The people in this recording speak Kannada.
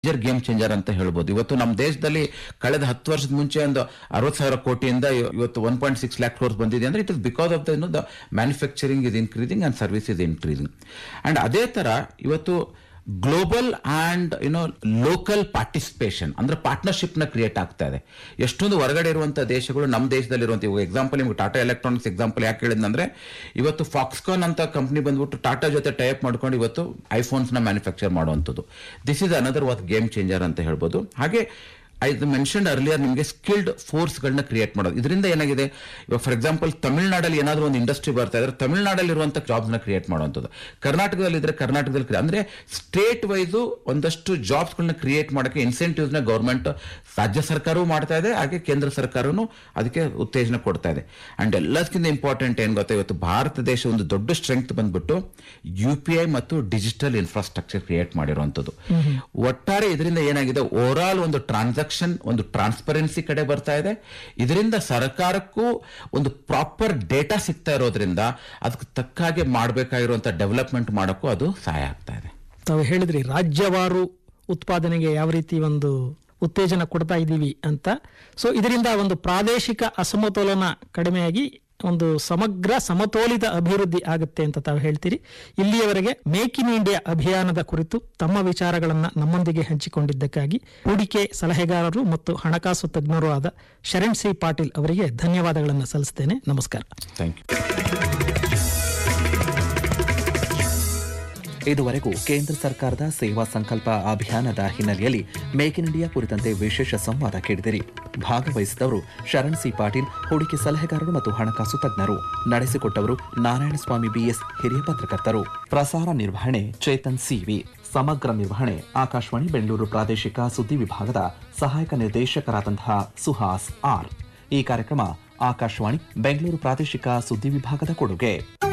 ಮೇಜರ್ ಗೇಮ್ ಚೇಂಜರ್ ಅಂತ ಹೇಳ್ಬೋದು ಇವತ್ತು ನಮ್ಮ ದೇಶದಲ್ಲಿ ಕಳೆದ ಹತ್ತು ವರ್ಷದ ಮುಂಚೆ ಒಂದು ಅರವತ್ತು ಸಾವಿರ ಕೋಟಿಯಿಂದ ಇವ- ಇವತ್ತು one point six lakh crores ಬಂದಿದೆ ಅಂದ್ರೆ it is because of the the manufacturing is increasing and service is increasing and ಅದೇ ತರ ಇವತ್ತು global and you know local participation ಅಂದ್ರೆ ಪಾರ್ಟ್ನರ್ಶಿಪ್ ನ ಕ್ರಿಯೇಟ್ ಆಗ್ತಾ ಇದೆ ಎಷ್ಟೊಂದು ಹೊರಗಡೆ ಇರುವಂತಹ ದೇಶಗಳು ನಮ್ಮ ದೇಶದಲ್ಲಿರುವಂಥ ಇವಾಗ ಎಕ್ಸಾಂಪಲ್ ನಿಮ್ಗೆ ಟಾಟಾ ಎಲೆಕ್ಟ್ರಾನಿಕ್ಸ್ ಎಕ್ಸಾಂಪಲ್ ಯಾಕೆ ಹೇಳಿದ್ನಂದ್ರೆ ಇವತ್ತು ಫಾಕ್ಸ್ಕಾನ್ ಅಂತ ಕಂಪ್ನಿ ಬಂದ್ಬಿಟ್ಟು ಟಾಟಾ ಜೊತೆ ಟೈಪ್ ಮಾಡ್ಕೊಂಡು ಇವತ್ತು ಐಫೋನ್ಸ್ ನ ಮ್ಯಾನುಫ್ಯಾಕ್ಚರ್ ಮಾಡುವಂಥದ್ದು this is another what game changer ಅಂತ ಹೇಳ್ಬೋದು ಹಾಗೆ ಐ ಮೆನ್ಷನ್ಡ್ ಅರ್ಲಿಯರ್ ನಿಮಗೆ ಸ್ಕಿಲ್ಡ್ ಫೋರ್ಸ್ಗಳನ್ನ ಕ್ರಿಯೇಟ್ ಮಾಡೋದು ಇದರಿಂದ ಏನಾಗಿದೆ ಇವಾಗ ಫಾರ್ ಎಕ್ಸಾಂಪಲ್ ತಮಿಳ್ನಾಡಲ್ಲಿ ಏನಾದರೂ ಒಂದು ಇಂಡಸ್ಟ್ರಿ ಬರ್ತಾ ಇದ್ರೆ ತಮಿಳ್ನಾಡಲ್ಲಿ ಇರುವಂಥ ಜಾಬ್ಸ್ನ ಕ್ರಿಯೇಟ್ ಮಾಡುವಂಥದ್ದು ಕರ್ನಾಟಕದಲ್ಲಿ ಇದ್ರೆ ಕರ್ನಾಟಕದಲ್ಲಿ ಕ್ರಿಯೇಟ್ ಅಂದ್ರೆ ಸ್ಟೇಟ್ ವೈಸು ಒಂದಷ್ಟು ಜಾಬ್ಸ್ಗಳನ್ನ ಕ್ರಿಯೇಟ್ ಮಾಡೋಕ್ಕೆ ಇನ್ಸೆಂಟಿವ್ಸ್ನ ಗೌರ್ಮೆಂಟ್ ರಾಜ್ಯ ಸರ್ಕಾರವೂ ಮಾಡ್ತಾ ಇದೆ ಹಾಗೆ ಕೇಂದ್ರ ಸರ್ಕಾರವೂ ಅದಕ್ಕೆ ಉತ್ತೇಜನ ಕೊಡ್ತಾ ಇದೆ ಅಂಡ್ ಎಲ್ಲದಕ್ಕಿಂತ ಇಂಪಾರ್ಟೆಂಟ್ ಏನು ಗೊತ್ತಾ ಇವತ್ತು ಭಾರತ ದೇಶ ಒಂದು ದೊಡ್ಡ ಸ್ಟ್ರೆಂತ್ ಬಂದ್ಬಿಟ್ಟು ಯು ಪಿ ಐ ಮತ್ತು ಡಿಜಿಟಲ್ ಇನ್ಫ್ರಾಸ್ಟ್ರಕ್ಚರ್ ಕ್ರಿಯೇಟ್ ಮಾಡಿರುವಂಥದ್ದು ಒಟ್ಟಾರೆ ಇದರಿಂದ ಏನಾಗಿದೆ ಓವರ್ ಆಲ್ ಒಂದು ಟ್ರಾನ್ಸಾಕ್ಷನ್ ಒಂದು ಟ್ರಾನ್ಸ್ಪರೆನ್ಸಿ ಕಡೆ ಬರ್ತಾ ಇದೆ ಇದರಿಂದ ಸರ್ಕಾರಕ್ಕೂ ಒಂದು ಪ್ರಾಪರ್ ಡೇಟಾ ಸಿಗ್ತಾ ಇರೋದ್ರಿಂದ ಅದಕ್ಕೆ ತಕ್ಕ ಹಾಗೆ ಮಾಡಬೇಕಾಗಿರುವಂಥ ಡೆವಲಪ್ಮೆಂಟ್ ಮಾಡೋಕ್ಕೂ ಅದು ಸಹಾಯ ಆಗ್ತಾ ಇದೆ ತಾವು ಹೇಳಿದ್ರಿ ರಾಜ್ಯವಾರು ಉತ್ಪಾದನೆಗೆ ಯಾವ ರೀತಿ ಒಂದು ಉತ್ತೇಜನ ಕೊಡ್ತಾ ಇದ್ದೀವಿ ಅಂತ ಸೊ ಇದರಿಂದ ಒಂದು ಪ್ರಾದೇಶಿಕ ಅಸಮತೋಲನ ಕಡಿಮೆಯಾಗಿ ಒಂದು ಸಮಗ್ರ ಸಮತೋಲಿತ ಅಭಿವೃದ್ಧಿ ಆಗುತ್ತೆ ಅಂತ ತಾವು ಹೇಳ್ತೀರಿ ಇಲ್ಲಿಯವರೆಗೆ ಮೇಕ್ ಇನ್ ಇಂಡಿಯಾ ಅಭಿಯಾನದ ಕುರಿತು ತಮ್ಮ ವಿಚಾರಗಳನ್ನ ನಮ್ಮೊಂದಿಗೆ ಹಂಚಿಕೊಂಡಿದ್ದಕ್ಕಾಗಿ ಹೂಡಿಕೆ ಸಲಹೆಗಾರರು ಮತ್ತು ಹಣಕಾಸು ತಜ್ಞರು ಆದ ಶರಣ್ ಸಿ ಪಾಟೀಲ್ ಅವರಿಗೆ ಧನ್ಯವಾದಗಳನ್ನು ಸಲ್ಲಿಸ್ತೇನೆ ನಮಸ್ಕಾರ ಥ್ಯಾಂಕ್ ಯು ಇದುವರೆಗೂ ಕೇಂದ್ರ ಸರ್ಕಾರದ ಸೇವಾ ಸಂಕಲ್ಪ ಅಭಿಯಾನದ ಹಿನ್ನೆಲೆಯಲ್ಲಿ ಮೇಕ್ ಇನ್ ಇಂಡಿಯಾ ಕುರಿತಂತೆ ವಿಶೇಷ ಸಂವಾದ ಕೇಳಿದಿರಿ ಭಾಗವಹಿಸಿದವರು ಶರಣ್ ಸಿ ಪಾಟೀಲ್ ಹೂಡಿಕೆ ಸಲಹೆಗಾರರು ಮತ್ತು ಹಣಕಾಸು ತಜ್ಞರು ನಡೆಸಿಕೊಟ್ಟವರು ನಾರಾಯಣಸ್ವಾಮಿ ಬಿಎಸ್ ಹಿರಿಯ ಪತ್ರಕರ್ತರು ಪ್ರಸಾರ ನಿರ್ವಹಣೆ ಚೇತನ್ ಸಿವಿ ಸಮಗ್ರ ನಿರ್ವಹಣೆ ಆಕಾಶವಾಣಿ ಬೆಂಗಳೂರು ಪ್ರಾದೇಶಿಕ ಸುದ್ದಿ ವಿಭಾಗದ ಸಹಾಯಕ ನಿರ್ದೇಶಕರಾದಂತಹ ಸುಹಾಸ್ ಆರ್ ಈ ಕಾರ್ಯಕ್ರಮ ಆಕಾಶವಾಣಿ ಬೆಂಗಳೂರು ಪ್ರಾದೇಶಿಕ ಸುದ್ದಿ ವಿಭಾಗದ ಕೊಡುಗೆ